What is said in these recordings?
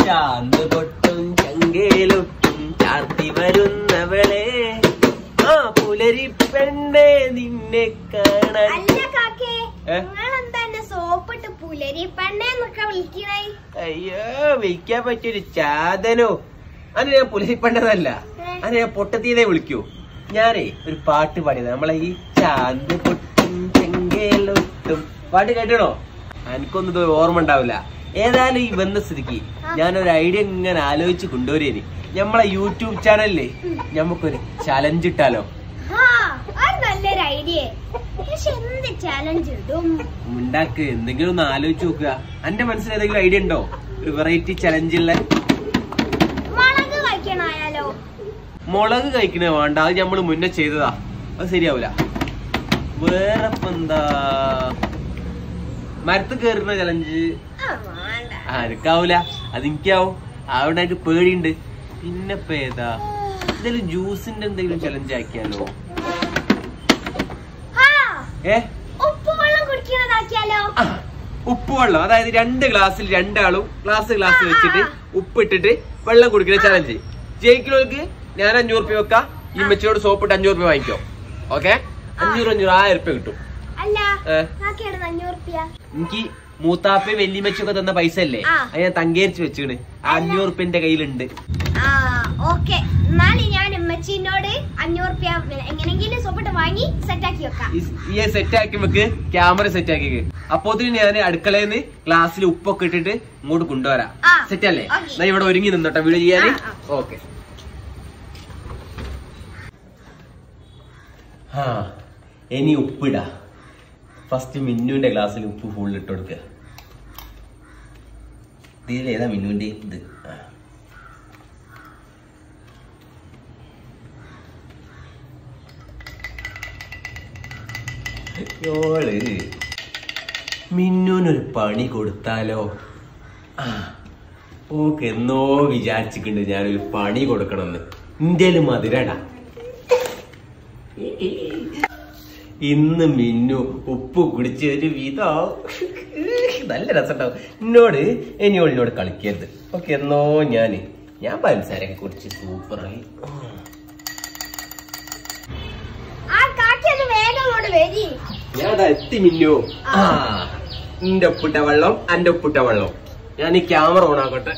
ചാന്ത് പൊട്ടും ചങ്കേലൊട്ടും ചാർത്തി വരുന്നവളെ ആ പുലരി പെണ്ണെ നിന്നെ കാണാൻ അല്ല കാക്കേ ഏ? നിങ്ങളെന്താ എന്നെ സോപ്പിട്ട് പുലരി പെണ്ണേന്നൊക്കെ വിളിക്കണേ അയ്യോ വിളിക്കാൻ പറ്റിയൊരു ചാതനോ അത് ഞാൻ പുലരിപ്പണ്ടതല്ല അത് ഞാൻ പൊട്ടത്തീനെ വിളിക്കൂ ഞാനേ ഒരു പാട്ട് പാടിയത് നമ്മളെ ഈ ചാന്ത് പൊട്ടും ചെങ്കേലൊട്ടും പാട്ട് കേട്ടണോ എനിക്കൊന്നും ഇത് ഓർമ്മ ഉണ്ടാവില്ല ഏതായാലും ഈ വന്ന സ്ഥിതിക്ക് ഞാനൊരു ഐഡിയ ഇങ്ങനെ ആലോചിച്ച് കൊണ്ടുവരേന് നമ്മളെ യൂട്യൂബ് ചാനലില് നമുക്കൊരു ചലഞ്ച് ഇട്ടാലോ ആ അത് നല്ലൊരു ഐഡിയ പക്ഷെ എന്ത് ചാലഞ്ച് ഇടും ഉണ്ടാക്ക് എന്തെങ്കിലും ഒന്ന് ആലോചിച്ച് നോക്കുക എന്റെ മനസ്സിൽ ഏതെങ്കിലും ഐഡിയ ഉണ്ടോ ഒരു വെറൈറ്റി ചലഞ്ചുള്ള മുളക് കഴിക്കണായാലോ മുളക് കഴിക്കണേ വേണ്ട അത് നമ്മള് മുന്നേ ചെയ്തതാ അത് ശരിയാവൂല വേറെ ഇപ്പൊ എന്താ മരത്ത് കയറുന്ന ചലഞ്ച് ആ വേണ്ട ആർക്കാവൂല അത് എനിക്കാവും അവിടെ എനിക്ക് പേടിയുണ്ട് പിന്നെ ഇപ്പൊ ഏതാ എന്തെങ്കിലും ജ്യൂസിന്റെ എന്തെങ്കിലും ചലഞ്ച് ആക്കിയാലോ ആ ഏ ഉപ്പുവെള്ളം കുടിക്കണതാക്കിയാലോ ആ, ഉപ്പ് വെള്ളം അതായത് രണ്ട് ഗ്ലാസ്സിൽ രണ്ടാളും ഗ്ലാസ് ഗ്ലാസ് ആ, ആ, വെച്ചിട്ട് ആ. ഉപ്പിട്ടിട്ട് വെള്ളം കുടിക്കുന്ന ചലഞ്ച് ജയിക്കുന്നവർക്ക് ഞാൻ അഞ്ഞൂറ് രൂപ വെക്കാം ഈ മെച്ചിയോട് സോപ്പിട്ട് അഞ്ഞൂറ് രൂപ വാങ്ങിക്കോ ഓക്കെ അഞ്ഞൂറ് അഞ്ഞൂറ് ആയിരം രൂപ കിട്ടും അല്ല ഏ. കാക്കയുടെ അഞ്ഞൂറ് റുപ്യ എനിക്ക് മൂത്താപ്പയും വെല്ലിമച്ചൊക്കെ തന്ന പൈസ അല്ലേ ആ. അത് ഞാൻ തങ്കേരിച്ച് വെച്ചിണ് ആ അഞ്ഞൂറ് റുപ്യ എന്റെ കയ്യിലുണ്ട് ആ ഓക്കെ എന്നാല് ഞാൻ ഉമ്മച്ചീനോട് അഞ്ഞൂറ് റുപ്യ എങ്ങനെങ്കിലും സോപ്പിട്ട് വാങ്ങി സെറ്റാക്കി വെക്കാം ഈ- ഈ സെറ്റ് ആക്കി വെക്ക് ക്യാമറ സെറ്റ് ആക്കി അപ്പോത്തിന് ഞാൻ അടുക്കളയിൽ നിന്ന് ഗ്ലാസ്സിൽ ഉപ്പൊക്കെ ഇട്ടിട്ട് ഇങ്ങോട്ട് കൊണ്ടുവരാം ആ. സെറ്റ് അല്ലേ ഓക്കേ. എന്നാ ഇവിടെ ഒരുങ്ങി നിന്നോട്ടെ വീഡിയോ ചെയ്യാന് ആ, ഓക്കെ ആ ഇനി ഉപ്പിടാ ഫസ്റ്റ് മിന്നുവിന്റെ ഗ്ലാസ്സിൽ ഉപ്പ് ഫുൾ ഇട്ട് കൊടുക്കുക ഇതിലേതാ മിന്നുവിന്റെ ഇത് ആ. ഓള് മിന്നുവിനൊരു പണി കൊടുത്താലോ ആ ഓക്ക് എന്നോ വിചാരിച്ചിട്ടുണ്ട് ഞാനൊരു പണി കൊടുക്കണമെന്ന് ഇന്ത്യയില് മധുരടാ ഇന്ന് മിന്നു ഉപ്പ് കുടിച്ച് ഒരു വിധോ നല്ല രസമുണ്ടാവും എന്നോട് ഇനി ഓളിനോട് കളിക്കരുത് ഓക്കെ എന്നോ ഞാന് ഞാൻ പഞ്ചസാരൊക്കെ കുടിച്ച് സൂപ്പറായി ആ കാക്കി ഒന്ന് വേഗം അങ്ങോട്ട് വരി ഞാൻ ദാ എത്തി മിന്നു ആ നിന്റെ ഉപ്പിട്ട വെള്ളം അന്റെ ഉപ്പിട്ട വെള്ളം ഞാൻ ഈ ക്യാമറ ഓൺ ആക്കട്ടെ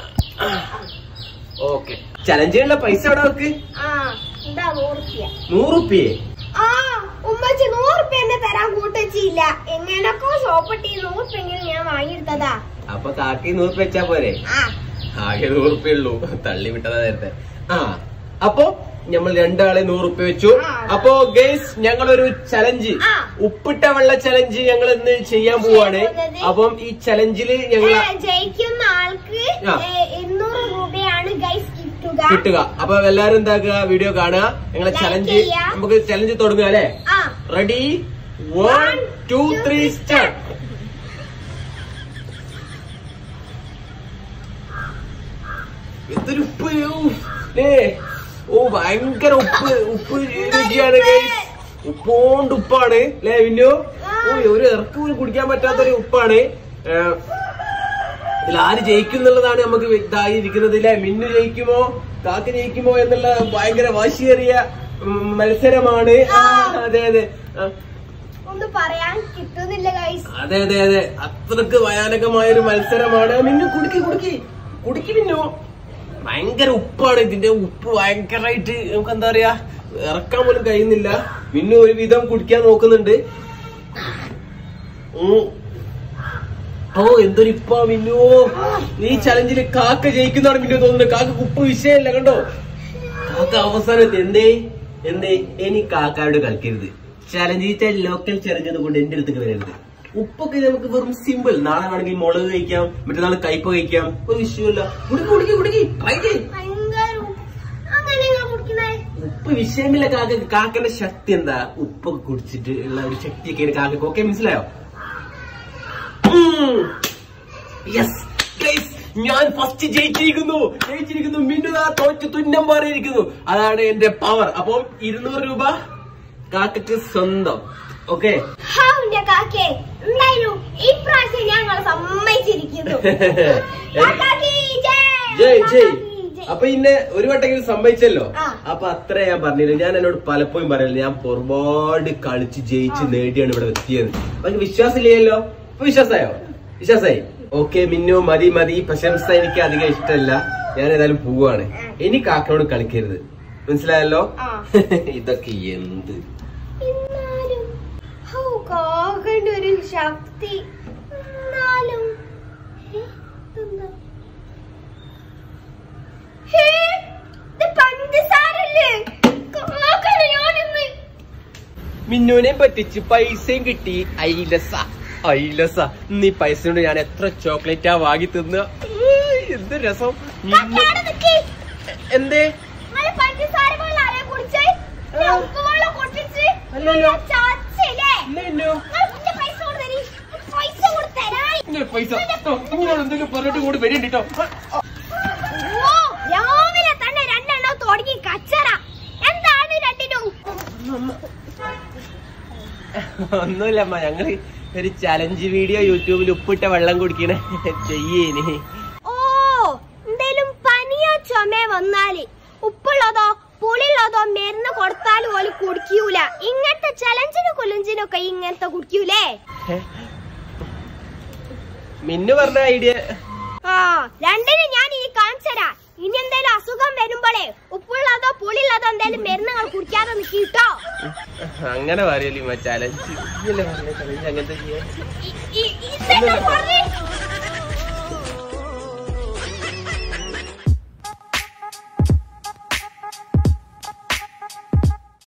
ഓക്കെ ചലഞ്ചിനുള്ള പൈസ എവിടെ വെക്ക് ആ എന്താ നൂറ് റുപ്യ നൂറുപ്യേ ആ ഉമ്മച്ചി നൂറ് റുപ്യ എന്നെ തരാൻ കൂട്ടച്ചില്ല എങ്ങനെയൊക്കെ ഷോപ്പിട്ട് ഈ നൂറ് റുപ്യെങ്കിലും ഞാൻ വാങ്ങിയെടുത്തതാ അപ്പൊ കാക്കി നൂറുപ്യ വെച്ചാ പോരെ ആ ആകെ നൂറുപ്യ ഉള്ളൂ തള്ളി വിട്ടതാ നേരത്തെ ആ അപ്പൊ നമ്മൾ രണ്ടാളെ നൂറുപ്യ വെച്ചു ആ. അപ്പൊ ഗേസ് ഞങ്ങളൊരു ചലഞ്ച് ആ. ഉപ്പിട്ട വെള്ള ചലഞ്ച് ഞങ്ങൾ ഇന്ന് ചെയ്യാൻ പോവാണ് പോകുന്നത്. അപ്പം ഈ ചലഞ്ചില് ഞങ്ങൾ ഏ, ജയിക്കുന്ന ആൾക്ക് ആ. ഏ, എണ്ണൂറ് രൂപയാണ് ഗൈസ് കിട്ടുക കിട്ടുക അപ്പൊ എല്ലാരും എന്താക്കുക വീഡിയോ കാണുക ഞങ്ങളെ Like ചലഞ്ച് ചെയ്യാ. നമുക്ക് ചലഞ്ച് തുടങ്ങുക അല്ലെ ആ ready one two three start എന്തൊരു ഉപ്പ് ഊ, ലേ. ഓ ഭയങ്കര ഉപ്പ് ഉപ്പ് രുചിയാണ് guys. ഉപ്പോണ്ട് ഉപ്പാണ് അല്ലേ വിന്നു ഓ ഒരു ഇറക്ക് പോലും കുടിക്കാൻ പറ്റാത്തൊരു ഉപ്പാണ് ഏ, ഇതിൽ ആര് ജയിക്കും എന്നുള്ളതാണ് നമുക്ക് ഇതായിരിക്കുന്നത് അല്ലെ മിന്നു ജയിക്കുമോ കാക്ക ജയിക്കുമോ എന്നുള്ള ഭയങ്കര വാശിയേറിയ ഉം, മത്സരമാണ് ആ, അതെ അതെ ആ, ഒന്ന് പറയാൻ കിട്ടുന്നില്ല ഗൈസ് അതെ അതെ അതെ അത്രക്ക് ഭയാനകമായ ഒരു മത്സരമാണ് മിന്നു കുടുക്കി കുടുക്കി കുടുക്കി മിന്നു ഭയങ്കര ഉപ്പാണ് ഇതിന്റെ ഉപ്പ് ഭയങ്കരമായിട്ട് നമുക്ക് എന്താ പറയാ ഇറക്കാൻ പോലും കഴിയുന്നില്ല മിന്നു ഒരു വിധം കുടിക്കാൻ നോക്കുന്നുണ്ട് ഉം. ഓ എന്തൊരു ഇപ്പാ മിന്നു ഈ ചലഞ്ചിൽ കാക്ക ജയിക്കുന്നതാണ് മിന്നു തോന്നുന്നത് കാക്ക ഉപ്പ് വിഷയമല്ല കണ്ടോ കാക്ക അവസാനത്ത് എന്തേ എന്തേ ഇനി കാക്കാരോട് കളിക്കരുത് ചലഞ്ച് ലോക്കൽ ചലഞ്ച് കൊണ്ട് എന്റെ അടുത്തേക്ക് വരരുത് ഉപ്പൊക്കെ നമുക്ക് വെറും സിമ്പിൾ നാളെ വേണമെങ്കിൽ മുളക് കഴിക്കാം മറ്റന്നാൾ കയ്പ കഴിക്കാം ഒരു വിഷയമല്ല കുടുക്കി കുടുക്കി കുടുക്കി ട്രൈ ചെയ്യും ഭയങ്കര ഉപ്പ്. അങ്ങനെ നിങ്ങൾ കുടിക്കുന്നേ ഉപ്പ് വിഷയമില്ല കാക്ക കാക്കന്റെ ശക്തി എന്താ ഉപ്പൊക്കെ കുടിച്ചിട്ട് ഉള്ള ഒരു ശക്തിയൊക്കെ കാക്കക്ക് ഓക്കെ മനസ്സിലായോ യെസ് ഞാൻ ഫസ്റ്റ് ജയിച്ചിരിക്കുന്നു ജയിച്ചിരിക്കുന്നു മിന്നുതാ തോറ്റ് തുന്നം മാറിയിരിക്കുന്നു അതാണ് എന്റെ പവർ അപ്പം ഇരുന്നൂറ് രൂപ കാക്കക്ക് സ്വന്തം ഓക്കെ ഹാവിന്റെ കാക്കേ എന്തായാലും ഈ പ്രാവശ്യം ഞങ്ങൾ സമ്മതിച്ചിരിക്കുന്നു കാക്കാക്ക് ജയ് ജയ് അപ്പൊ ഇന്നെ ഒരു വട്ടെങ്കിലും സമ്മതിച്ചല്ലോ ആ. അപ്പൊ അത്ര ഞാൻ പറഞ്ഞില്ല ഞാൻ എന്നോട് പലപ്പോഴും പറയല്ലോ ഞാൻ ഒരുപാട് കളിച്ച് ജയിച്ച് നേടിയാണ് ഇവിടെ എത്തിയത് അപ്പൊ എനിക്ക് വിശ്വാസമില്ലല്ലോ ഇപ്പൊ വിശ്വാസമായോ വിശ്വാസായി ഓക്കെ മിന്നു മതി മതി പ്രശംസ എനിക്ക് അധികം ഇഷ്ടമല്ല ഞാൻ ഏതായാലും പോവാണ് ഇനി കാക്കനോട് കളിക്കരുത് മനസ്സിലായല്ലോ ആ. ഇതൊക്കെ എന്ത് എന്നാലും ഹൗ കാകന്റെ ഒരു ശക്തി എന്നാലും ഹേ, ഇതെന്താ? ഹേ, ഇത് പഞ്ചസാരല്ലേ കാക്കനെ ഞാനിന്ന് മിന്നുവിനെ പറ്റിച്ച് പൈസയും കിട്ടി ഐലസ ഐലസ നീ പൈസ കൊണ്ട് ഞാൻ എത്ര ചോക്ലേറ്റാ വാങ്ങി തിന്ന എന്ത് രസം മിന്നു കാക്കയുടെ നിക്ക്. എന്തേ നിങ്ങള് പഞ്ചസാര വെള്ളം ആരെയാ കുടിച്ചേ? ഞാൻ ഉപ്പുവെള്ളം കുടിപ്പിച്ച് അല്ലല്ലോ. ഞാൻ ചാച്ചയില്ലേ? ഇല്ല, മിന്നു. നിങ്ങൾ കുഞ്ഞ് പൈസ കൊണ്ട് തരീ. പൈസ കൊണ്ട് തരാൻ. ഇങ്ങനെ പൈസ ഓ, നിങ്ങളോട് എന്തെങ്കിലും പറഞ്ഞിട്ട് കൂടി വരേണ്ടിട്ടോ ഓ, രാവിലെ തന്നെ രണ്ടെണ്ണം തുടങ്ങി കച്ചറ എന്താണ് രണ്ടിനും ഒന്നുമില്ല അമ്മ ഞങ്ങള് ഒരു ചലഞ്ച് വീഡിയോ യൂട്യൂബിൽ ഉപ്പിട്ട വെള്ളം കുടിക്കണ ചെയ്യേനി ഓ എന്തേലും പനിയോ ചുമ വന്നാല് ഉപ്പുള്ളതോ പുളിയുള്ളതോ മരുന്ന് കൊടുത്താലും ഓല് കുടിക്കൂല ഇങ്ങനത്തെ ചലഞ്ചിനും കുലഞ്ചിനൊക്കെ ഇങ്ങനത്തെ കുടിക്കൂലേ മിന്നു പറഞ്ഞ ഐഡിയ ആ രണ്ടിനും ഞാൻ ഈ കാണിച്ചരാ ഇനി എന്തേലും അസുഖം വരുമ്പോഴേ ഉപ്പുള്ളതോ പുളിയുള്ളതോ എന്തേലും മരുന്നുകൾ കുടിക്കാതെ നിൽക്കിട്ടോ അങ്ങനെ പറയല്ലേ ചലഞ്ച് ചലഞ്ച് അങ്ങനത്തെ ചെയ്യാൻ ഇ- ഇ- ഇതെന്നെ പറഞ്ഞ്